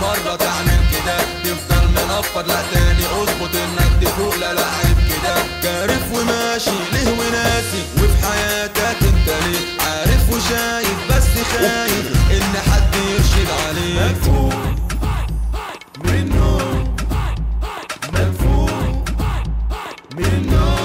مرة تعمل كده تفضل منفض لا تاني اظبط انك تفوق لا لا عيب كده كارف وماشي ليه وناسي وفي حياتك انت ليه عارف وشايف بس خايف ان حد يرشد عليك مفهوم منه مفهوم منه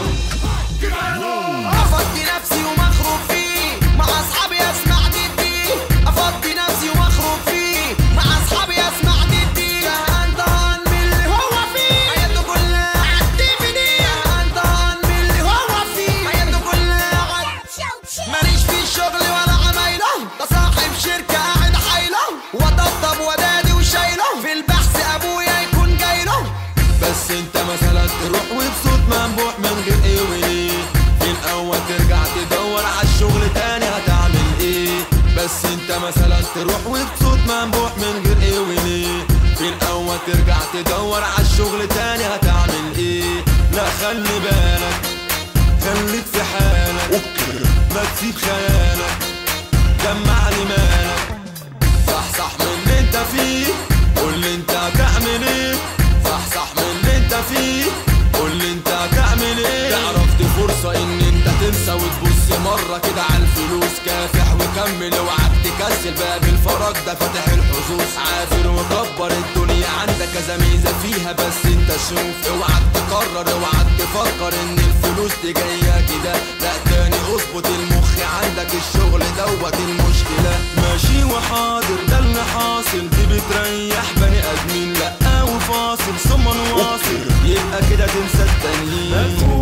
افضي نفسي ومخروب فيه مع اصحابي اسمع ددي افضي نفسي ومخروب فيه مع اصحابي اسمع ددي انت من اللي هو فيه حياته كلها عدي في دي انت من اللي هو فيه حياته كلها عدي ماليش في الشغل ولا عمايله ده صاحب شركة قاعد حايله وطبطب ودادي وشايله في البحث ابويا يكون جايله بس انت مثلا تروح وبصوت منبوح من غير ايه وليه في الاول ترجع تدور على الشغل تاني هتعمل ايه بس انت مثلا تروح وبصوت منبوح من غير ايه وليه في الاول ترجع تدور على الشغل تاني هتعمل ايه لا خلي بالك خليك في حالك ما تسيب خيالك جمع لي مالك صح صح من اللي انت فيه قول لي انت هتعمل ايه صح صح من اللي انت فيه قول لي انت هتعمل ايه تعرف دي فرصة ان انت تنسى وتبص مرة كده على الفلوس كافح وكمل اوعك تكسل باب الفرج ده فاتح الحظوظ عافر وكبر الدنيا عندك كذا ميزة فيها بس انت شوف اوعك تقرر اوعك تفكر ان الفلوس دي جاية كده لا تاني اظبط المخ عندك الشغل دوت المشكلة ماشي وحاضر ده اللي حاصل دي بتريح بني ادمين لا وفاصل ثم نواصل يبقى كده تنسى التانيين